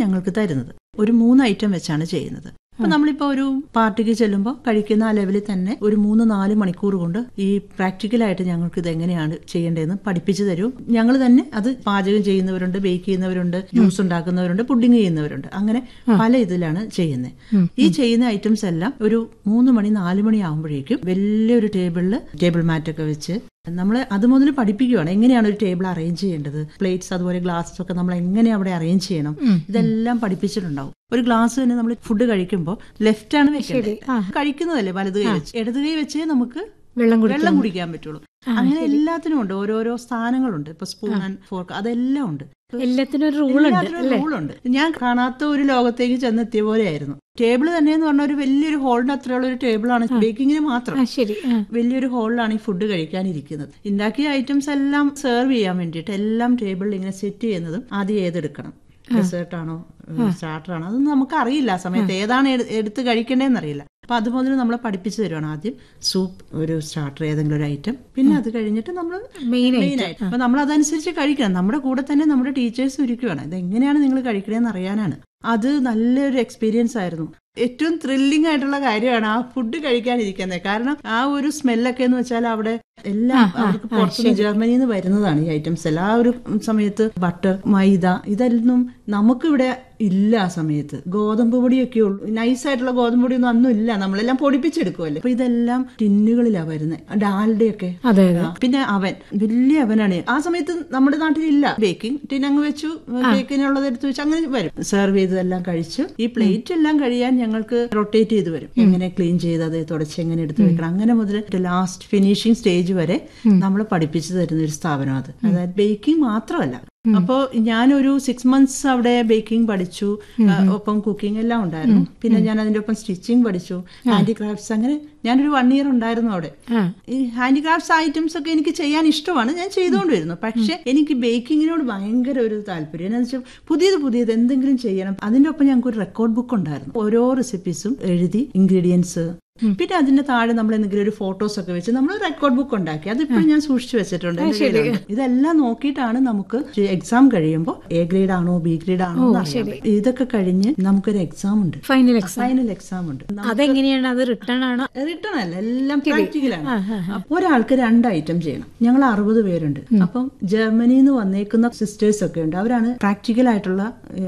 ഞങ്ങൾക്ക് തരുന്നത് ഒരു മൂന്ന് ഐറ്റം വെച്ചാണ് ചെയ്യുന്നത് അപ്പൊ നമ്മളിപ്പോ ഒരു പാർട്ടിക്ക് ചെല്ലുമ്പോൾ കഴിക്കുന്ന ആ ലെവലിൽ തന്നെ ഒരു മൂന്ന് നാല് മണിക്കൂർ കൊണ്ട് ഈ പ്രാക്ടിക്കലായിട്ട് ഞങ്ങൾക്ക് ഇത് എങ്ങനെയാണ് ചെയ്യേണ്ടതെന്ന് പഠിപ്പിച്ചു തരും ഞങ്ങൾ തന്നെ അത് പാചകം ചെയ്യുന്നവരുണ്ട് ബേക്ക് ചെയ്യുന്നവരുണ്ട് ജ്യൂസ് ഉണ്ടാക്കുന്നവരുണ്ട് പുഡിങ് ചെയ്യുന്നവരുണ്ട് അങ്ങനെ പല ഇതിലാണ് ചെയ്യുന്നത് ഈ ചെയ്യുന്ന ഐറ്റംസ് എല്ലാം ഒരു മൂന്ന് മണി നാല് മണി ആകുമ്പോഴേക്കും വലിയൊരു ടേബിളിൽ ടേബിൾ മാറ്റൊക്കെ വെച്ച് നമ്മൾ അത് മുതൽ പഠിപ്പിക്കുകയാണ് എങ്ങനെയാണ് ഒരു ടേബിൾ അറേഞ്ച് ചെയ്യേണ്ടത് പ്ലേറ്റ്സ് അതുപോലെ ഗ്ലാസ്സസ് ഒക്കെ നമ്മൾ എങ്ങനെ അവിടെ അറേഞ്ച് ചെയ്യണം ഇതെല്ലാം പഠിപ്പിച്ചിട്ടുണ്ടാവും ഒരു ഗ്ലാസ് തന്നെ നമ്മൾ ഫുഡ് കഴിക്കുമ്പോൾ ലെഫ്റ്റ് ആണ് വെക്കേണ്ടത് കഴിക്കുന്നതല്ലേ വലത് കൈ വെച്ച് ഇടത് കൈ വെച്ചേ നമുക്ക് വെള്ളം വെള്ളം കുടിക്കാൻ പറ്റുള്ളൂ അങ്ങനെ എല്ലാത്തിനും ഉണ്ട് ഓരോരോ സ്ഥാനങ്ങളുണ്ട് ഇപ്പൊ സ്പൂൺ ആൻഡ് ഫോർക്ക് അതെല്ലാം ഉണ്ട് എല്ലാത്തിനും ഒരു റൂൾ ഉണ്ട് എല്ലാത്തിനും റൂളുണ്ട് ഞാൻ കാണാത്ത ഒരു ലോകത്തേക്ക് ചെന്നെത്തിയ പോലെയായിരുന്നു ടേബിൾ തന്നെ എന്ന് പറഞ്ഞ ഒരു വലിയൊരു ഹോളിന്റെ അത്രയുള്ള ഒരു ടേബിളാണ് ബേക്കിങ്ങിന് മാത്രം ആ ശരി ആ. വലിയൊരു ഹോളിലാണ് ഈ ഫുഡ് കഴിക്കാനിരിക്കുന്നത് ഉണ്ടാക്കിയ ഐറ്റംസ് എല്ലാം സെർവ് ചെയ്യാൻ വേണ്ടിയിട്ട് എല്ലാം ടേബിളിൽ ഇങ്ങനെ സെറ്റ് ചെയ്യുന്നതും ആദ്യം ഏതെടുക്കണം ഡെസേർട്ട് ആണോ സ്റ്റാർട്ടർ ആണോ അതൊന്നും നമുക്ക് അറിയില്ല ആ സമയത്ത് ഏതാണ് എടു- എടുത്ത് കഴിക്കേണ്ടതെന്ന് അറിയില്ല അപ്പൊ അതുമുതൽ നമ്മളെ പഠിപ്പിച്ചു തരുവാണ് ആദ്യം സൂപ്പ് ഒരു സ്റ്റാർട്ടർ ഏതെങ്കിലും ഒരു ഐറ്റം പിന്നെ അത് കഴിഞ്ഞിട്ട് നമ്മൾ മെയിൻ മെയിൻ ആയിട്ട് അപ്പൊ നമ്മൾ അതനുസരിച്ച് കഴിക്കണം നമ്മുടെ കൂടെ തന്നെ നമ്മുടെ ടീച്ചേഴ്സ് ഇരിക്കുവാണ് ഇത് എങ്ങനെയാണ് നിങ്ങൾ കഴിക്കണേന്ന് അറിയാനാണ് അത് നല്ലൊരു എക്സ്പീരിയൻസ് ആയിരുന്നു ഏറ്റവും ത്രില്ലിംഗ് ആയിട്ടുള്ള കാര്യമാണ് ആ ഫുഡ് കഴിക്കാനിരിക്കുന്നത് കാരണം ആ ഒരു സ്മെല്ലൊക്കെ എന്ന് വെച്ചാൽ അവിടെ എല്ലാം അവർക്ക് പുറത്തുനിന്ന് ജർമ്മനിയിൽ നിന്ന് വരുന്നതാണ് ഈ ഐറ്റംസ് എല്ലാം ആ ഒരു സമയത്ത് ബട്ടർ മൈദ ഇതൊന്നും നമുക്കിവിടെ ഇല്ല ആ സമയത്ത് ഗോതമ്പ് പൊടിയൊക്കെ ഉള്ളൂ നൈസ് ആയിട്ടുള്ള ഗോതമ്പ് പൊടിയൊന്നും അന്നും ഇല്ല നമ്മളെല്ലാം പൊടിപ്പിച്ചെടുക്കുമല്ലേ അപ്പൊ ഇതെല്ലാം ടിന്നുകളിലാണ് വരുന്നത് ഡാൽഡയൊക്കെ അതെ അതെ ആ, പിന്നെ അവൻ വലിയ അവനാണ് ആ സമയത്ത് നമ്മുടെ നാട്ടിലില്ല ബേക്കിംഗ് ടിൻ അങ്ങ് വെച്ചു ബേക്കിനുള്ളത് എടുത്ത് വെച്ച് അങ്ങനെ വരും സെർവ് ചെയ്തതെല്ലാം കഴിച്ചു ഈ പ്ലേറ്റ് എല്ലാം കഴിയാൻ ഞങ്ങൾക്ക് റൊട്ടേറ്റ് ചെയ്ത് വരും എങ്ങനെ ക്ലീൻ ചെയ്ത് അത് തുടച്ച് എങ്ങനെ എടുത്ത് വെക്കണം അങ്ങനെ മുതൽ ലാസ്റ്റ് ഫിനിഷിംഗ് സ്റ്റേജ് വരെ നമ്മൾ പഠിപ്പിച്ചു തരുന്ന ഒരു സ്ഥാപനം അത് അതായത് ബേക്കിംഗ് മാത്രമല്ല അപ്പോ ഞാനൊരു സിക്സ് മന്ത്സ് അവിടെ ബേക്കിംഗ് പഠിച്ചു ആ, ഒപ്പം കുക്കിംഗ് എല്ലാം ഉണ്ടായിരുന്നു പിന്നെ ഞാൻ അതിന്റെ ഒപ്പം സ്റ്റിച്ചിങ് പഠിച്ചു ഹാൻഡിക്രാഫ്റ്റ്സ് അങ്ങനെ ഞാനൊരു വൺ ഇയർ ഉണ്ടായിരുന്നു അവിടെ ആ. ഈ ഹാൻഡിക്രാഫ്റ്റ്സ് ഐറ്റംസ് ഒക്കെ എനിക്ക് ചെയ്യാൻ ഇഷ്ടമാണ് ഞാൻ ചെയ്തുകൊണ്ട് വരുന്നു പക്ഷെ എനിക്ക് ബേക്കിങ്ങിനോട് ഭയങ്കര ഒരു താല്പര്യം എന്ന് വെച്ചാൽ പുതിയത് പുതിയത് എന്തെങ്കിലും ചെയ്യണം അതിന്റെ ഒപ്പം ഞങ്ങൾക്ക് ഒരു റെക്കോർഡ് ബുക്ക് ഉണ്ടായിരുന്നു ഓരോ റെസിപ്പീസും എഴുതി ഇൻഗ്രീഡിയൻസ് പിന്നെ അതിന്റെ താഴെ നമ്മൾ എന്തെങ്കിലും ഒരു ഫോട്ടോസ് ഒക്കെ വെച്ച് നമ്മൾ റെക്കോർഡ് ബുക്ക് ഉണ്ടാക്കി അതിപ്പോഴും ഞാൻ സൂക്ഷിച്ചു വെച്ചിട്ടുണ്ട് എന്റെ കയ്യിലുണ്ട്. ഇതെല്ലാം നോക്കിയിട്ടാണ് നമുക്ക് എക്സാം കഴിയുമ്പോൾ എ ഗ്രേഡ് ആണോ ബി ഗ്രേഡ് ആണോ എന്ന് അറിയാൻ പറ്റും. ഇതൊക്കെ കഴിഞ്ഞ് നമുക്കൊരു എക്സാം ഉണ്ട് ഫൈനൽ എക്സാം ഫൈനൽ എക്സാം ഉണ്ട് അതെങ്ങനെയാണ് അത് റിട്ടേൺ ആണോ റിട്ടേൺ അല്ല എല്ലാം പ്രാക്ടിക്കലാണ് അപ്പൊ ഒരാൾക്ക് രണ്ട് ഐറ്റം ചെയ്യണം ഞങ്ങൾ അറുപത് പേരുണ്ട് അപ്പം ജർമ്മനിയിൽ നിന്ന് വന്നേക്കുന്ന സിസ്റ്റേഴ്സ് ഒക്കെ ഉണ്ട് അവരാണ് പ്രാക്ടിക്കൽ ആയിട്ടുള്ള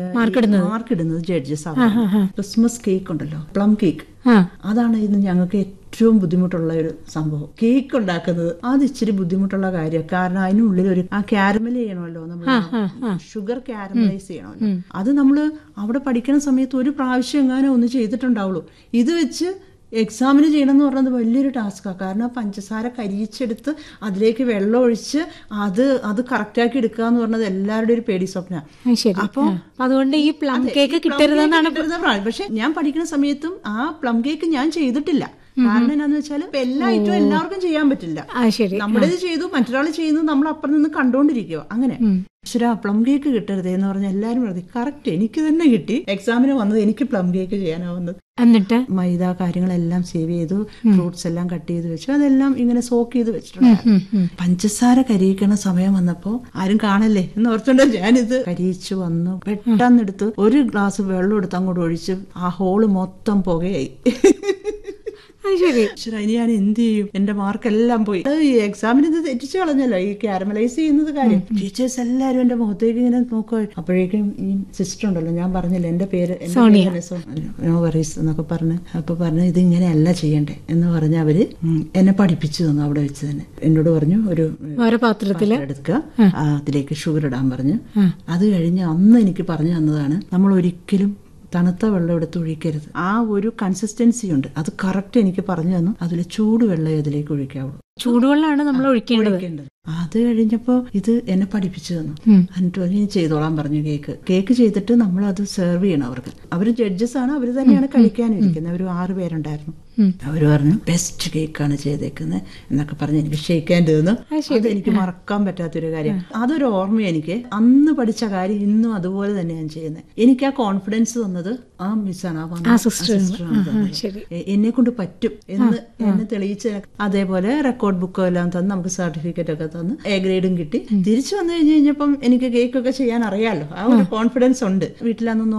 മാർക്ക് ഇടുന്നത് ജഡ്ജസ് ക്രിസ്മസ് കേക്ക് ഉണ്ടല്ലോ പ്ലം കേക്ക് ആ അതാണ് ഇന്ന് ഞങ്ങൾക്ക് ഏറ്റവും ബുദ്ധിമുട്ടുള്ള ഒരു സംഭവം കേക്ക് ഉണ്ടാക്കുന്നത് അത് ഇച്ചിരി ബുദ്ധിമുട്ടുള്ള കാര്യമാണ് കാരണം അതിനുള്ളിൽ ഒരു ആ ക്യാരമൽ ചെയ്യണമല്ലോ നമ്മൾ ഷുഗർ ക്യാരമലൈസ് ചെയ്യണമല്ലോ അത് നമ്മൾ അവിടെ പഠിക്കുന്ന സമയത്ത് ഒരു പ്രാവശ്യം എങ്ങാനും ഒന്ന് ചെയ്തിട്ടുണ്ടാവുള്ളൂ ഇത് വെച്ച് എക്സാമിന് ചെയ്യണം എന്ന് പറഞ്ഞത് വലിയൊരു ടാസ്ക്കാണ് കാരണം ആ പഞ്ചസാര കരിയിച്ചെടുത്ത് അതിലേക്ക് വെള്ളം ഒഴിച്ച് അത് അത് കറക്റ്റാക്കി എടുക്കുക എന്ന് പറഞ്ഞത് എല്ലാവരുടെയും ഒരു പേടി സ്വപ്ന അത് ശരി അപ്പൊ ആ. അപ്പൊ അതുകൊണ്ട് ഈ പ്ലം കേക്ക് കിട്ടരുതെന്നാണ് പക്ഷെ ഞാൻ പഠിക്കുന്ന സമയത്തും ആ പ്ലം കേക്ക് ഞാൻ ചെയ്തിട്ടില്ല കാരണം എന്താന്ന് വെച്ചാൽ എല്ലാ ഐറ്റവും എല്ലാവർക്കും ചെയ്യാൻ പറ്റില്ല ആ ശരി നമ്മുടേത് ചെയ്തു മറ്റൊരാൾ ചെയ്യുന്നു നമ്മൾ അപ്പുറം നിന്ന് കണ്ടോണ്ടിരിക്കുക അങ്ങനെ ഈശ്വരാ പ്ലം കേക്ക് കിട്ടരുതേ എന്ന് പറഞ്ഞ എല്ലാരും പറഞ്ഞു കറക്റ്റ് എനിക്ക് തന്നെ കിട്ടി എക്സാമിന് വന്നത് എനിക്ക് പ്ലം കേക്ക് ചെയ്യാനാവുന്നത് എന്നിട്ട് മൈദ കാര്യങ്ങളെല്ലാം സേവ് ചെയ്തു ഫ്രൂട്ട്സ് എല്ലാം കട്ട് ചെയ്ത് വെച്ചു അതെല്ലാം ഇങ്ങനെ സോക്ക് ചെയ്ത് വെച്ചിട്ടുണ്ട് പഞ്ചസാര കരിയിക്കണ സമയം വന്നപ്പോ ആരും കാണല്ലേ എന്ന് ഓർത്തുകൊണ്ട് ഞാനിത് കരിയിച്ചു വന്നു പെട്ടെന്ന് എടുത്ത് ഒരു ഗ്ലാസ് വെള്ളം എടുത്ത് അങ്ങോട്ട് ഒഴിച്ച് ആ ഹോള് മൊത്തം പുകയായി അത് ശരി ഈശ്വരാ, ഇനി ഞാൻ എന്ത് ചെയ്യും എന്റെ മാർക്കെല്ലാം പോയി അത് ഈ എക്സാമിന് ഇത് തെറ്റിച്ചു കളഞ്ഞല്ലോ ഈ ക്യാരമലൈസ് ചെയ്യുന്നത് കാര്യം ടീച്ചേഴ്സ് എല്ലാരും എന്റെ മുഖത്തേക്ക് ഇങ്ങനെ നോക്കുക അപ്പോഴേക്കും ഈ സിസ്റ്റർ ഉണ്ടല്ലോ ഞാൻ പറഞ്ഞില്ല എന്റെ പേര് എന്റെ സോണിയ. പേര് സോ- നോ വറീസ് എന്നൊക്കെ പറഞ്ഞ് അപ്പൊ പറഞ്ഞു ഇത് ഇങ്ങനെയല്ല ചെയ്യണ്ടേ എന്ന് പറഞ്ഞ് അവര് ഉം, എന്നെ പഠിപ്പിച്ചു തന്നു അവിടെ വെച്ച് തന്നെ എന്നോട് പറഞ്ഞു ഒരു ഓരോ പാത്രത്തില് പാത്രം എടുക്കുക ആ, അതിലേക്ക് ഷുഗർ ഇടാൻ പറഞ്ഞു അത് കഴിഞ്ഞ് അന്ന് എനിക്ക് പറഞ്ഞു തന്നതാണ് നമ്മൾ ഒരിക്കലും തണുത്ത വെള്ളം എടുത്ത് ഒഴിക്കരുത് ആ ഒരു കൺസിസ്റ്റൻസി ഉണ്ട് അത് കറക്റ്റ് എനിക്ക് പറഞ്ഞു തന്നു അതിൽ ചൂടുവെള്ളം ഇതിലേക്ക് ഒഴിക്കാവുള്ളൂ ചൂടുവെള്ളമാണ് നമ്മൾ ഒഴിക്കേണ്ടത് ഒഴിക്കേണ്ടത് അത് കഴിഞ്ഞപ്പോ ഇത് എന്നെ പഠിപ്പിച്ചു തന്നു ഉം. എന്നിട്ട് പറഞ്ഞു, "ഇനി ചെയ്തോളാൻ പറഞ്ഞു കേക്ക് കേക്ക് ചെയ്തിട്ട് നമ്മൾ അത് സെർവ് ചെയ്യണം അവർക്ക് അവര് ജഡ്ജസ് ആണ് അവര് തന്നെയാണ് കഴിക്കാനിരിക്കുന്നത് ഒരു ആറ് പേരുണ്ടായിരുന്നു ഉം. അവര് പറഞ്ഞു ബെസ്റ്റ് കേക്കാണ് ചെയ്തേക്കുന്നത് എന്നൊക്കെ പറഞ്ഞ് എനിക്ക് ഷെയ്ക്കാൻ തന്നു അത് എനിക്ക് മറക്കാൻ പറ്റാത്തൊരു കാര്യം അതൊരു ഓർമ്മ എനിക്ക് അന്ന് പഠിച്ച കാര്യം ഇന്നും അതുപോലെ തന്നെ ഞാൻ ചെയ്യുന്നത് എനിക്ക് ആ കോൺഫിഡൻസ് തന്നത് ആ മിസ്സാണ് ആ വന്ന ആ സിസ്റ്റർ sister ആണ് തന്നത്. ശരി എന്നെ കൊണ്ട് പറ്റും എന്ന് എന്നെ തെളിയിച്ച് അതേപോലെ റെക്കോർഡ് ബുക്കും എല്ലാം തന്ന് നമുക്ക് സർട്ടിഫിക്കറ്റ് ഒക്കെ തന്ന് എ ഗ്രേഡും കിട്ടി തിരിച്ചു വന്നു കഴിഞ്ഞ് കഴിഞ്ഞപ്പം എനിക്ക് കേക്ക് ഒക്കെ ചെയ്യാൻ അറിയാലോ ആ ഒരു കോൺഫിഡൻസ് ഉണ്ട് വീട്ടിലൊന്നും